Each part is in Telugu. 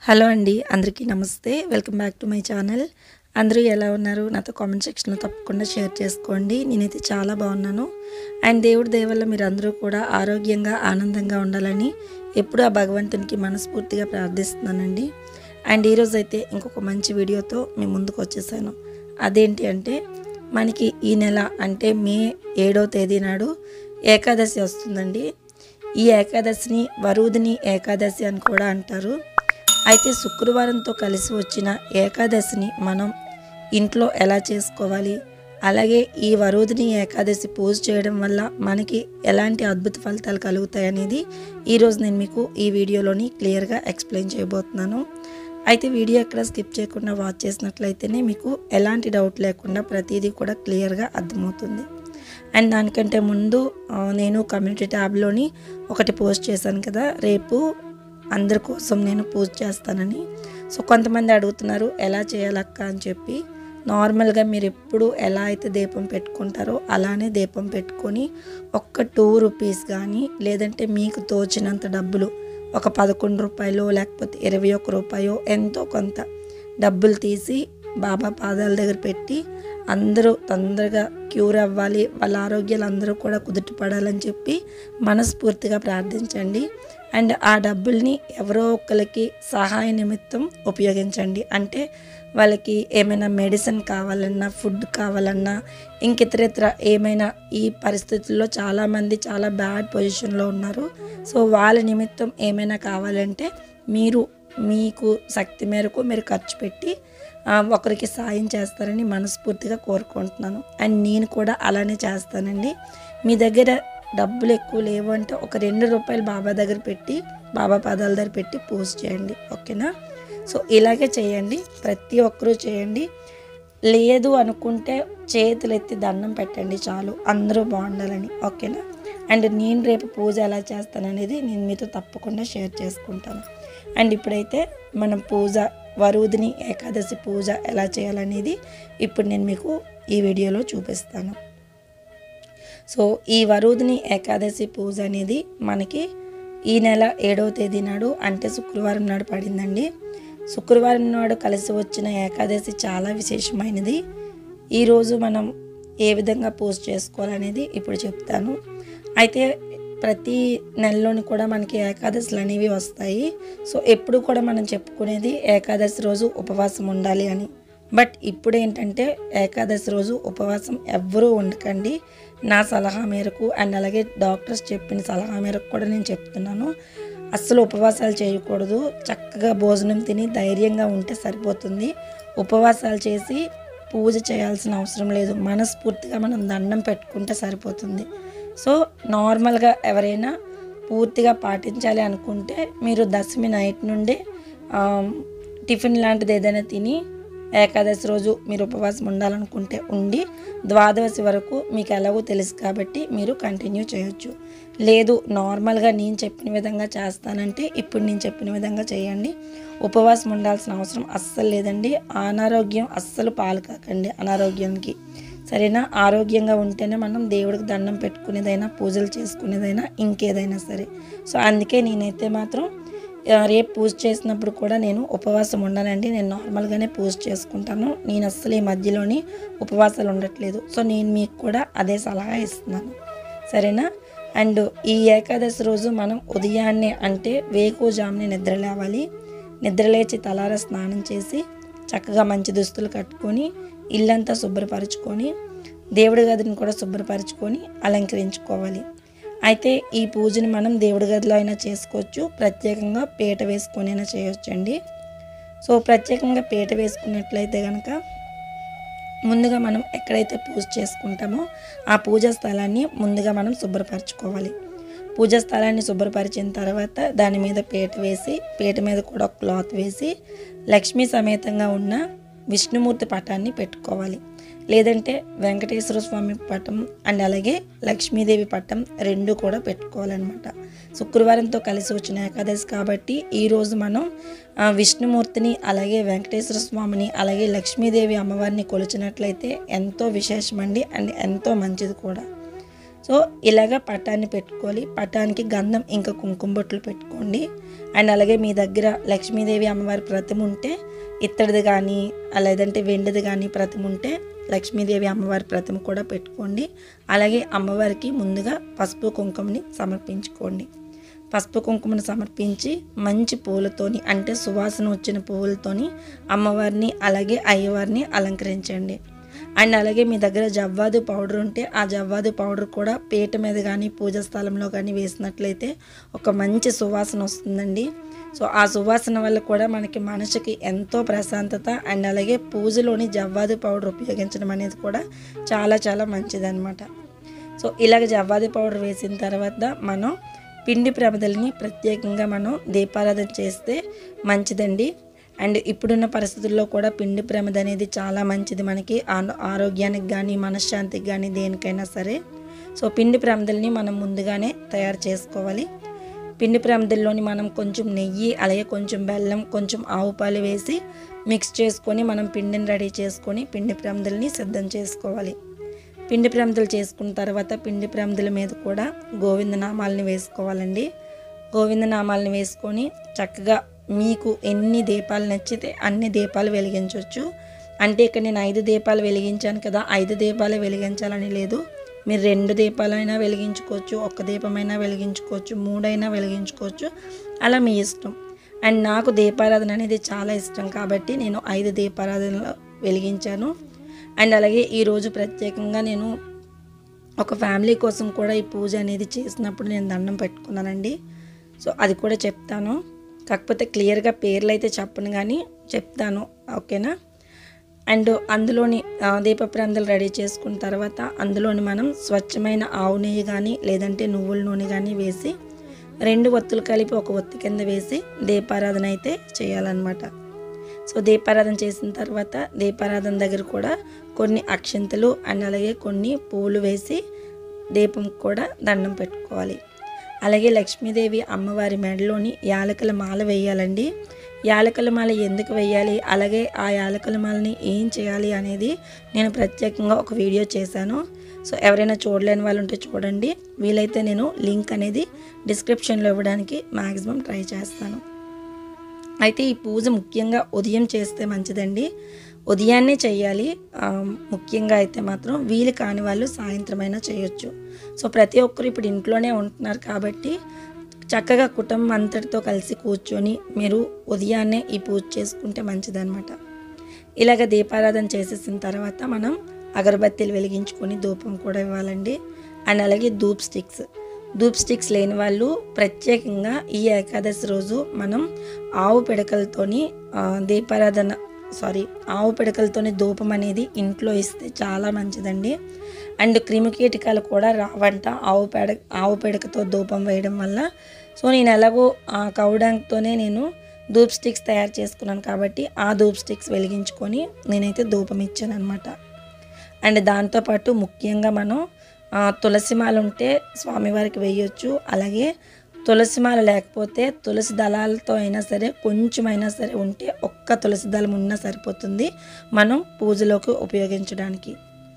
హలో అండి అందరికీ నమస్తే welcome back to my channel అందరూ ఎలా ఉన్నారు నాతో కామెంట్ సెక్షన్లో తప్పకుండా షేర్ చేసుకోండి నేనైతే చాలా బాగున్నాను అండ్ దేవుడి దయ వల్ల మీరు అందరూ కూడా ఆరోగ్యంగా ఆనందంగా ఉండాలని ఎప్పుడూ ఆ భగవంతునికి మనస్ఫూర్తిగా ప్రార్థిస్తున్నానండి అండ్ ఈరోజు అయితే ఇంకొక మంచి వీడియోతో మీ ముందుకు వచ్చేసాను అదేంటి అంటే మనకి ఈ నెల అంటే మే ఏడో తేదీ నాడు ఏకాదశి వస్తుందండి ఈ ఏకాదశిని వరుదిని ఏకాదశి అని కూడా అంటారు అయితే శుక్రవారంతో కలిసి వచ్చిన ఏకాదశిని మనం ఇంట్లో ఎలా చేసుకోవాలి అలాగే ఈ వరుదిని ఏకాదశి పూజ చేయడం వల్ల మనకి ఎలాంటి అద్భుత ఫలితాలు కలుగుతాయి అనేది ఈరోజు నేను మీకు ఈ వీడియోలోని క్లియర్గా ఎక్స్ప్లెయిన్ చేయబోతున్నాను అయితే వీడియో ఎక్కడ స్కిప్ చేయకుండా వాచ్ చేసినట్లయితేనే మీకు ఎలాంటి డౌట్ లేకుండా ప్రతిదీ కూడా క్లియర్గా అర్థమవుతుంది అండ్ దానికంటే ముందు ఆ, నేను కమ్యూనిటీ ట్యాబ్లోని ఒకటి పోస్ట్ చేశాను కదా రేపు అందరి కోసం నేను పూజ చేస్తానని సో కొంతమంది అడుగుతున్నారు ఎలా చేయాలక్క అని చెప్పి నార్మల్గా మీరు ఎప్పుడు ఎలా అయితే దీపం పెట్టుకుంటారో అలానే దీపం పెట్టుకొని ఒక్క టూ రూపీస్ కానీ లేదంటే మీకు తోచినంత డబ్బులు ఒక పదకొండు రూపాయలు లేకపోతే ఇరవై ఒక్క రూపాయో ఎంతో కొంత డబ్బులు తీసి బాబా పాదాల దగ్గర పెట్టి అందరూ తొందరగా క్యూర్ అవ్వాలి వాళ్ళ ఆరోగ్యాలు అందరూ కూడా కుదుట పడాలని చెప్పి మనస్ఫూర్తిగా ప్రార్థించండి అండ్ ఆ డబ్బుల్ని ఎవరో ఒకరికి సహాయ నిమిత్తం ఉపయోగించండి అంటే వాళ్ళకి ఏమైనా మెడిసిన్ కావాలన్నా ఫుడ్ కావాలన్నా ఇంకితరితర ఏమైనా ఈ పరిస్థితుల్లో చాలామంది చాలా బ్యాడ్ పొజిషన్లో ఉన్నారు సో వాళ్ళ నిమిత్తం ఏమైనా కావాలంటే మీరు మీకు శక్తి మేరకు మీరు ఖర్చు పెట్టి ఆ, ఒకరికి సాయం చేస్తారని మనస్ఫూర్తిగా కోరుకుంటున్నాను అండ్ నేను కూడా అలానే చేస్తానండి మీ దగ్గర డబ్బులు ఎక్కువ లేవు అంటే ఒక రెండు రూపాయలు బాబా దగ్గర పెట్టి బాబా పాదాల దగ్గర పెట్టి పూజ చేయండి ఓకేనా సో ఇలాగే చేయండి ప్రతి ఒక్కరూ చేయండి లేదు అనుకుంటే చేతులు ఎత్తి దండం పెట్టండి చాలు అందరూ బాగుండాలని ఓకేనా అండ్ నేను రేపు పూజ ఎలా చేస్తాననేది నేను మీతో తప్పకుండా షేర్ చేసుకుంటాను అండ్ ఇప్పుడైతే మనం పూజ వరుదిని ఏకాదశి పూజ ఎలా చేయాలనేది ఇప్పుడు నేను మీకు ఈ వీడియోలో చూపిస్తాను సో ఈ వరుదిని ఏకాదశి పూజ అనేది మనకి ఈ నెల ఏడవ తేదీ నాడు అంటే శుక్రవారం నాడు పడిందండి శుక్రవారం నాడు కలిసి వచ్చిన ఏకాదశి చాలా విశేషమైనది ఈరోజు మనం ఏ విధంగా పూజ చేసుకోవాలనేది ఇప్పుడు చెప్తాను అయితే ప్రతి నెలలోని కూడా మనకి ఏకాదశులు అనేవి వస్తాయి సో ఎప్పుడు కూడా మనం చెప్పుకునేది ఏకాదశి రోజు ఉపవాసం ఉండాలి అని బట్ ఇప్పుడు ఏంటంటే ఏకాదశి రోజు ఉపవాసం ఎవ్వరూ ఉండకండి నా సలహా మేరకు అండ్ అలాగే డాక్టర్స్ చెప్పిన సలహా మేరకు కూడా నేను చెప్తున్నాను అస్సలు ఉపవాసాలు చేయకూడదు చక్కగా భోజనం తిని ధైర్యంగా ఉంటే సరిపోతుంది ఉపవాసాలు చేసి పూజ చేయాల్సిన అవసరం లేదు మనస్ఫూర్తిగా మనం దండం పెట్టుకుంటే సరిపోతుంది సో నార్మల్గా ఎవరైనా పూర్తిగా పాటించాలి అనుకుంటే మీరు దశమి నైట్ నుండి ఆ, టిఫిన్ లాంటిది ఏదైనా తిని ఏకాదశి రోజు మీరు ఉపవాసం ఉండాలనుకుంటే ఉండి ద్వాదశి వరకు మీకు ఎలాగో తెలుసు కాబట్టి మీరు కంటిన్యూ చేయొచ్చు లేదు నార్మల్గా నేను చెప్పిన విధంగా చేస్తానంటే ఇప్పుడు నేను చెప్పిన విధంగా చేయండి ఉపవాసం ఉండాల్సిన అవసరం అస్సలు లేదండి అనారోగ్యం అస్సలు పాలు కాకండి అనారోగ్యానికి సరేనా ఆరోగ్యంగా ఉంటేనే మనం దేవుడికి దండం పెట్టుకునేదైనా పూజలు చేసుకునేదైనా ఇంకేదైనా సరే సో అందుకే నేనైతే మాత్రం ఆ, రేపు పూజ చేసినప్పుడు కూడా నేను ఉపవాసం ఉండనండి నేను నార్మల్గానే పూజ చేసుకుంటాను నేను అస్సలు ఈ మధ్యలోని ఉపవాసాలు ఉండట్లేదు సో నేను మీకు కూడా అదే సలహా ఇస్తున్నాను సరేనా అండ్ ఈ ఏకాదశి రోజు మనం ఉదయాన్నే అంటే వేకుజామునే నిద్ర లేవాలి నిద్ర లేచి తలార స్నానం చేసి చక్కగా మంచి దుస్తులు కట్టుకొని ఇల్లంతా శుభ్రపరచుకొని దేవుడి గదిని కూడా శుభ్రపరచుకొని అలంకరించుకోవాలి అయితే ఈ పూజని మనం దేవుడి గదిలో అయినా చేసుకోవచ్చు ప్రత్యేకంగా పీట వేసుకొని అయినా చేయొచ్చండి సో ప్రత్యేకంగా పీట వేసుకున్నట్లయితే కనుక ముందుగా మనం ఎక్కడైతే పూజ చేసుకుంటామో ఆ పూజా స్థలాన్ని ముందుగా మనం శుభ్రపరచుకోవాలి పూజా స్థలాన్ని శుభ్రపరిచిన తర్వాత దాని మీద పీట వేసి పీట మీద కూడా ఒక క్లాత్ వేసి లక్ష్మీ సమేతంగా ఉన్న విష్ణుమూర్తి పటాన్ని పెట్టుకోవాలి లేదంటే వెంకటేశ్వర స్వామి పటం అండ్ అలాగే లక్ష్మీదేవి పటం రెండు కూడా పెట్టుకోవాలన్నమాట శుక్రవారంతో కలిసి వచ్చిన ఏకాదశి కాబట్టి ఈరోజు మనం ఆ, విష్ణుమూర్తిని అలాగే వెంకటేశ్వర స్వామిని అలాగే లక్ష్మీదేవి అమ్మవారిని కొలిచినట్లయితే ఎంతో విశేషమండి అండ్ ఎంతో మంచిది కూడా సో ఇలాగ పటాన్ని పెట్టుకోవాలి పటానికి గంధం ఇంకా కుంకుమ బొట్లు పెట్టుకోండి అండ్ అలాగే మీ దగ్గర లక్ష్మీదేవి అమ్మవారి ప్రతిమ ఉంటే ఇత్తడిది కానీ లేదంటే వెండిది కానీ ప్రతిమ ఉంటే లక్ష్మీదేవి అమ్మవారి ప్రతిమ కూడా పెట్టుకోండి అలాగే అమ్మవారికి ముందుగా పసుపు కుంకుమని సమర్పించుకోండి పసుపు కుంకుమను సమర్పించి మంచి పూలతోని అంటే సువాసన వచ్చిన పువ్వులతోని అమ్మవారిని అలాగే అయ్యవారిని అలంకరించండి అండ్ అలాగే మీ దగ్గర జవ్వాదు పౌడర్ ఉంటే ఆ జవ్వాదు పౌడర్ కూడా పీట మీద కానీ పూజ స్థలంలో కానీ వేసినట్లయితే ఒక మంచి సువాసన వస్తుందండి సో ఆ సువాసన వల్ల కూడా మనకి మనసుకి ఎంతో ప్రశాంతత అండ్ అలాగే పూజలోని జవ్వాదు పౌడర్ ఉపయోగించడం అనేది కూడా చాలా చాలా మంచిదన్నమాట సో ఇలాగ జవ్వాది పౌడర్ వేసిన తర్వాత మనం పిండి ప్రమదల్ని ప్రత్యేకంగా మనం దీపారాధన చేస్తే మంచిదండి అండ్ ఇప్పుడున్న పరిస్థితుల్లో కూడా పిండి ప్రమిద అనేది చాలా మంచిది మనకి ఆ- ఆరోగ్యానికి కానీ మనశ్శాంతికి కానీ దేనికైనా సరే సో పిండి ప్రమిదల్ని మనం ముందుగానే తయారు చేసుకోవాలి పిండి ప్రమిదల్లోని మనం కొంచెం నెయ్యి అలాగే కొంచెం బెల్లం కొంచెం ఆవు పాలు వేసి మిక్స్ చేసుకొని మనం పిండిని రెడీ చేసుకొని పిండి ప్రమిదల్ని సిద్ధం చేసుకోవాలి పిండి ప్రమిదలు చేసుకున్న తర్వాత పిండి ప్రమిదల మీద కూడా గోవిందనామాలని వేసుకోవాలండి గోవిందనామాలని వేసుకొని చక్కగా మీకు ఎన్ని దీపాలు నచ్చితే అన్ని దీపాలు వెలిగించవచ్చు అంటే ఇక్కడ నేను ఐదు దీపాలు వెలిగించాను కదా ఐదు దీపాలు వెలిగించాలని లేదు మీరు రెండు దీపాలైనా వెలిగించుకోవచ్చు ఒక్క దీపమైనా వెలిగించుకోవచ్చు మూడైనా వెలిగించుకోవచ్చు అలా మీ ఇష్టం అండ్ నాకు దీపారాధన అనేది చాలా ఇష్టం కాబట్టి నేను ఐదు దీపారాధనలు వెలిగించాను అండ్ అలాగే ఈరోజు ప్రత్యేకంగా నేను ఒక ఫ్యామిలీ కోసం కూడా ఈ పూజ అనేది చేసినప్పుడు నేను దండం పెట్టుకున్నానండి సో అది కూడా చెప్తాను కాకపోతే క్లియర్గా పేర్లు అయితే చెప్పను కానీ చెప్తాను ఓకేనా అండ్ అందులోని ఆ, దీప ప్రాంతాలు రెడీ చేసుకున్న తర్వాత అందులోని మనం స్వచ్ఛమైన ఆవు నెయ్యి కానీ లేదంటే నువ్వుల నూనె కానీ వేసి రెండు ఒత్తులు కలిపి ఒక ఒత్తి కింద వేసి దీపారాధన అయితే చేయాలన్నమాట సో దీపారాధన చేసిన తర్వాత దీపారాధన దగ్గర కూడా కొన్ని అక్షంతలు అండ్ అలాగే కొన్ని పూలు వేసి దీపం కూడా దండం పెట్టుకోవాలి అలాగే లక్ష్మీదేవి అమ్మవారి మెడలోని యాలకుల మాల వేయాలండి యాలకుల మాల ఎందుకు వేయాలి అలాగే ఆ యాలకుల మాలని ఏం చేయాలి అనేది నేను ప్రత్యేకంగా ఒక వీడియో చేశాను సో ఎవరైనా చూడలేని వాళ్ళు ఉంటే చూడండి వీలైతే నేను లింక్ అనేది డిస్క్రిప్షన్లో ఇవ్వడానికి మ్యాక్సిమం ట్రై చేస్తాను అయితే ఈ పూజ ముఖ్యంగా ఉదయం చేస్తే మంచిదండి ఉదయాన్నే చేయాలి ఆ, ముఖ్యంగా అయితే మాత్రం వీలు కాని వాళ్ళు సాయంత్రమైనా చేయొచ్చు సో ప్రతి ఒక్కరు ఇప్పుడు ఇంట్లోనే ఉంటున్నారు కాబట్టి చక్కగా కుటుంబం అంతటితో కలిసి కూర్చొని మీరు ఉదయాన్నే ఈ పూజ చేసుకుంటే మంచిదన్నమాట ఇలాగ దీపారాధన చేసేసిన తర్వాత మనం అగరబత్తీలు వెలిగించుకొని ధూపం కూడా ఇవ్వాలండి అండ్ అలాగే ధూప్ స్టిక్స్ ధూప్ స్టిక్స్ లేని వాళ్ళు ప్రత్యేకంగా ఈ ఏకాదశి రోజు మనం ఆవు పిడకలతోని ఆ, దీపారాధన సారీ ఆవు పిడకలతోని ధూపం అనేది ఇంట్లో ఇస్తే చాలా మంచిదండి అండ్ క్రిమికీటకాలు కూడా రావంట ఆవు పేడ ఆవు పిడకతో ధూపం వేయడం వల్ల సో నేను ఎలాగో ఆ కౌడాంక్తోనే నేను ధూప్ స్టిక్స్ తయారు చేసుకున్నాను కాబట్టి ఆ ధూప్ స్టిక్స్ వెలిగించుకొని నేనైతే ధూపం ఇచ్చాను అనమాట అండ్ దాంతోపాటు ముఖ్యంగా మనం ఆ, తులసిమాల ఉంటే స్వామివారికి వేయొచ్చు అలాగే తులసిమాల లేకపోతే తులసి దళాలతో అయినా సరే కొంచెమైనా సరే ఉంటే ఒక్క తులసి దళం ఉన్నా సరిపోతుంది మనం పూజలోకి ఉపయోగించడానికి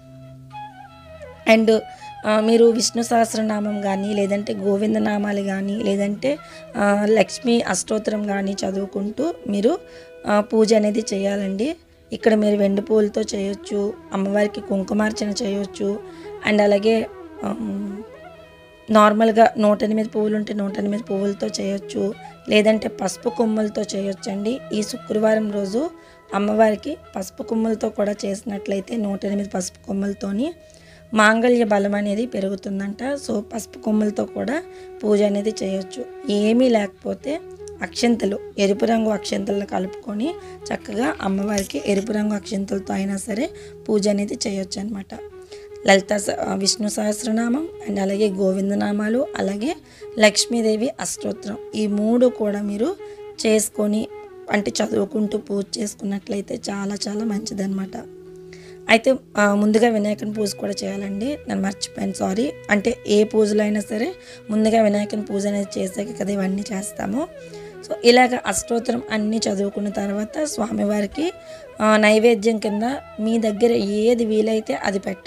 అండ్ ఆ, మీరు విష్ణు సహస్రనామం కానీ లేదంటే గోవింద నామాలు కానీ లేదంటే ఆ, లక్ష్మీ అష్టోత్తరం కానీ చదువుకుంటూ మీరు ఆ, పూజ అనేది చేయాలండి ఇక్కడ మీరు వెండి పువ్వులతో చేయొచ్చు అమ్మవారికి కుంకుమార్చన చేయొచ్చు అండ్ అలాగే ఆమ్, నార్మల్గా నూట ఎనిమిది పువ్వులు ఉంటే నూట ఎనిమిది పువ్వులతో చేయొచ్చు లేదంటే పసుపు కొమ్ములతో చేయొచ్చండి ఈ శుక్రవారం రోజు అమ్మవారికి పసుపు కొమ్ములతో కూడా చేసినట్లయితే నూట ఎనిమిది పసుపు కొమ్ములతోని మాంగళ్య బలం అనేది పెరుగుతుందంట సో పసుపు కొమ్ములతో కూడా పూజ అనేది చేయొచ్చు ఏమీ లేకపోతే అక్షంతలు ఎరుపు రంగు అక్షంతలను కలుపుకొని చక్కగా అమ్మవారికి ఎరుపు రంగు అక్షంతలతో అయినా సరే పూజ అనేది చేయొచ్చు అనమాట లలిత స- విష్ణు సహస్రనామం అండ్ అలాగే గోవిందనామాలు అలాగే లక్ష్మీదేవి అష్టోత్తరం ఈ మూడు కూడా మీరు చేసుకొని అంటే చదువుకుంటూ పూజ చేసుకున్నట్లయితే చాలా చాలా మంచిదన్నమాట అయితే ఆ, ముందుగా వినాయకుని పూజ కూడా చేయాలండి నేను మర్చిపోయాను సారీ అంటే ఏ పూజలు అయినా సరే ముందుగా వినాయకుని పూజ అనేది చేసాక కదా ఇవన్నీ చేస్తాము సో ఇలాగ అష్టోత్తరం అన్నీ చదువుకున్న తర్వాత స్వామివారికి ఆ, నైవేద్యం కింద మీ దగ్గర ఏది వీలైతే అది పెట్టండి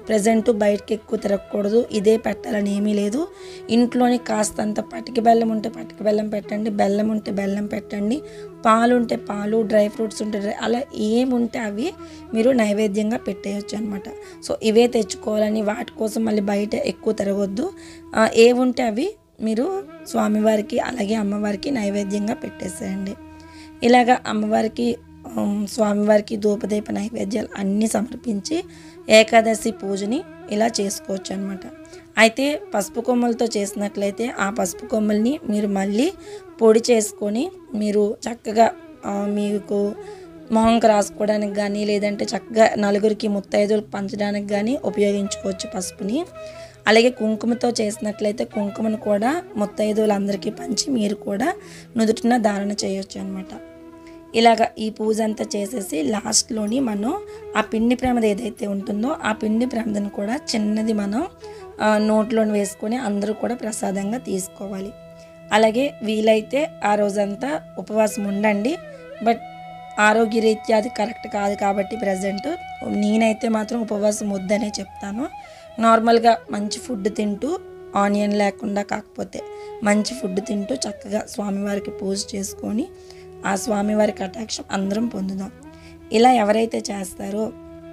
ప్రజెంట్ బయటకి ఎక్కువ తిరగకూడదు ఇదే పెట్టాలని ఏమీ లేదు ఇంట్లోని కాస్తంత పటికి బెల్లం ఉంటే పటికి బెల్లం పెట్టండి బెల్లం ఉంటే బెల్లం పెట్టండి పాలు ఉంటే పాలు డ్రై ఫ్రూట్స్ ఉంటే డ్రై అలా ఏముంటే అవి మీరు నైవేద్యంగా పెట్టేయచ్చు అనమాట సో ఇవే తెచ్చుకోవాలని వాటి కోసం మళ్ళీ బయట ఎక్కువ తిరగొద్దు ఆ, ఏవుంటే అవి మీరు స్వామివారికి అలాగే అమ్మవారికి నైవేద్యంగా పెట్టేసేయండి ఇలాగ అమ్మవారికి ఉమ్, స్వామివారికి ధూపదీప నైవేద్యాలు అన్నీ సమర్పించి ఏకాదశి పూజని ఇలా చేసుకోవచ్చు అనమాట అయితే పసుపు కొమ్మలతో చేసినట్లయితే ఆ పసుపు కొమ్మల్ని మీరు మళ్ళీ పొడి చేసుకొని మీరు చక్కగా ఆ, మీకు మొహంకి రాసుకోవడానికి కానీ లేదంటే చక్కగా నలుగురికి ముత్తైదులకు పంచడానికి కానీ ఉపయోగించుకోవచ్చు పసుపుని అలాగే కుంకుమతో చేసినట్లయితే కుంకుమను కూడా ముత్తైదువులందరికీ పంచి మీరు కూడా నుదుటిన ధారణ చేయొచ్చు అనమాట ఇలాగ ఈ పూజ అంతా చేసేసి లాస్ట్లోని మనం ఆ పిండి ప్రమద ఏదైతే ఉంటుందో ఆ పిండి ప్రమదను కూడా చిన్నది మనం ఆ, నోట్లోని వేసుకొని అందరూ కూడా ప్రసాదంగా తీసుకోవాలి అలాగే వీలైతే ఆ రోజంతా ఉపవాసం ఉండండి బట్ ఆరోగ్యరీత్యా అది కరెక్ట్ కాదు కాబట్టి ప్రజెంట్ నేనైతే మాత్రం ఉపవాసం వద్దనే చెప్తాను నార్మల్గా మంచి ఫుడ్ తింటూ ఆనియన్ లేకుండా కాకపోతే మంచి ఫుడ్ తింటూ చక్కగా స్వామివారికి పూజ చేసుకొని ఆ స్వామివారి కటాక్షం అందరం పొందుదాం ఇలా ఎవరైతే చేస్తారో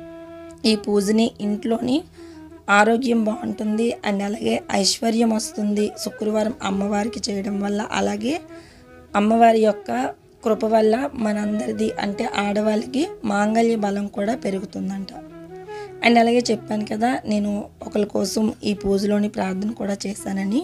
ఈ పూజని ఇంట్లోని ఆరోగ్యం బాగుంటుంది అండ్ అలాగే ఐశ్వర్యం వస్తుంది శుక్రవారం అమ్మవారికి చేయడం వల్ల అలాగే అమ్మవారి యొక్క కృప వల్ల మనందరిది అంటే ఆడవాళ్ళకి మాంగళ్య బలం కూడా పెరుగుతుందంట అండ్ అలాగే చెప్పాను కదా నేను ఒకరి కోసం ఈ పూజలోని ప్రార్థన కూడా చేశానని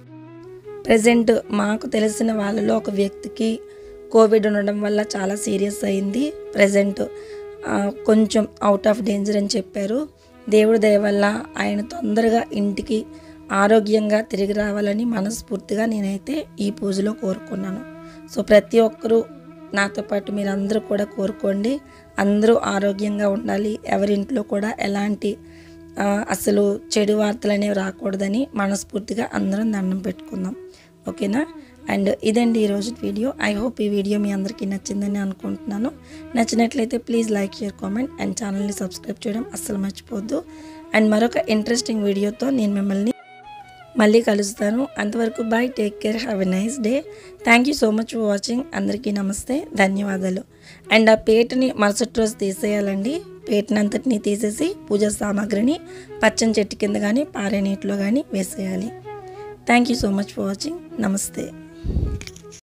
ప్రజెంట్ మాకు తెలిసిన వాళ్ళలో ఒక వ్యక్తికి కోవిడ్ ఉండడం వల్ల చాలా సీరియస్ అయింది ప్రజెంట్ కొంచెం అవుట్ ఆఫ్ డేంజర్ అని చెప్పారు దేవుడి దయ వల్ల ఆయన తొందరగా ఇంటికి ఆరోగ్యంగా తిరిగి రావాలని మనస్ఫూర్తిగా నేనైతే ఈ పూజలో కోరుకున్నాను సో ప్రతి ఒక్కరూ నాతో పాటు మీరు అందరూ కూడా కోరుకోండి అందరూ ఆరోగ్యంగా ఉండాలి ఎవరింట్లో కూడా ఎలాంటి ఆ, అసలు చెడు వార్తలు అనేవి రాకూడదని మనస్ఫూర్తిగా అందరం దండం పెట్టుకుందాం ఓకేనా అండ్ ఇదండి ఈరోజు వీడియో ఐ హోప్ ఈ వీడియో మీ అందరికీ నచ్చిందని అనుకుంటున్నాను నచ్చినట్లయితే please like share comment and ఛానల్ని సబ్స్క్రైబ్ చేయడం అస్సలు మర్చిపోవద్దు అండ్ మరొక ఇంట్రెస్టింగ్ వీడియోతో నేను మిమ్మల్ని మళ్ళీ కలుస్తాను అంతవరకు bye take care have a nice day thank you so much for watching అందరికీ నమస్తే ధన్యవాదాలు అండ్ ఆ పేటని మరుసటి రోజు తీసేయాలండి పేటని అంతటిని తీసేసి పూజా సామాగ్రిని పచ్చని చెట్టు కింద కానీ పారే నీటిలో కానీ వేసేయాలి thank you so much for watching నమస్తే